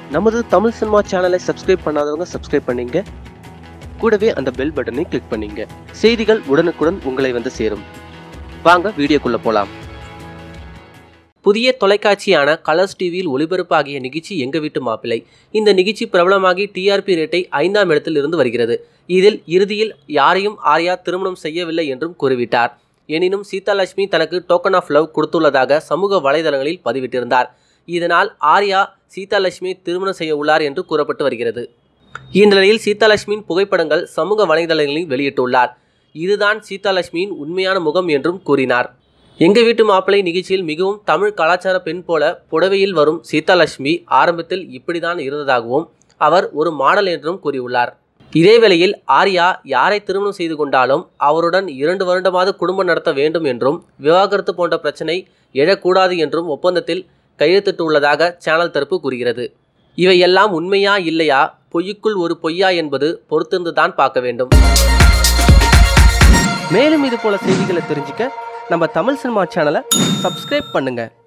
நமது தமிழ் சினிமா சேனலை சப்ஸ்கிரைப் பண்ணாதவங்க சப்ஸ்கிரைப் பண்ணீங்க கூடவே அந்த பெல் பட்டனை கிளிக் பண்ணீங்க செய்திகள் உடனுக்குடன் உங்களை வந்து சேரும் வாங்க வீடியோக்குள்ள போலாம் புதிய தொலைக்காட்சியான கலர்ஸ் டிவியில் ஒளிபரப்பாகிய நிகழ்ச்சி எங்க வீட்டு மாப்பிள்ளை இந்த நிகழ்ச்சி பிரபலமாகி டிஆர்பி ரேட்டை ஐந்தாம் இடத்தில் இருந்து வருகிறது இதில் இறுதியில் யாரையும் ஆர்யா திருமணம் செய்யவில்லை என்றும் கூறிவிட்டார் எனினும் சீதாலட்சுமி தனக்கு டோக்கன் ஆஃப் லவ் கொடுத்துள்ளதாக சமூக வலைதளங்களில் பதிவிட்டிருந்தார் இதனால் ஆர்யா சீதாலட்சுமி திருமணம் செய்ய உள்ளார் என்று கூறப்பட்டு வருகிறது இந்நிலையில் சீதாலட்சுமியின் புகைப்படங்கள் சமூக வலைதளங்களில் வெளியிட்டுள்ளார் இதுதான் சீதாலட்சுமியின் உண்மையான முகம் என்றும் கூறினார் எங்க வீட்டு மாப்பிள்ளை நிகழ்ச்சியில் மிகவும் தமிழ் கலாச்சார பெண் போல புடவையில் வரும் சீதாலட்சுமி ஆரம்பத்தில் இப்படிதான் இருந்ததாகவும் அவர் ஒரு மாடல் என்றும் கூறியுள்ளார் இதேவேளையில் ஆர்யா யாரை திருமணம் செய்து கொண்டாலும் அவருடன் இரண்டு வருடமாவது குடும்பம் நடத்த வேண்டும் என்றும் விவாகரத்து போன்ற பிரச்சனை எழக்கூடாது என்றும் ஒப்பந்தத்தில் கையெழுத்திட்டுள்ளதாக சேனல் தரப்பு கூறுகிறது இவையெல்லாம் உண்மையா இல்லையா பொய்யுக்குள் ஒரு பொய்யா என்பது பொறுத்திருந்து தான் பார்க்க வேண்டும் மேலும் இது போல செய்திகளை தெரிஞ்சுக்க நம்ம தமிழ் சினிமா சேனலை சப்ஸ்கிரைப் பண்ணுங்க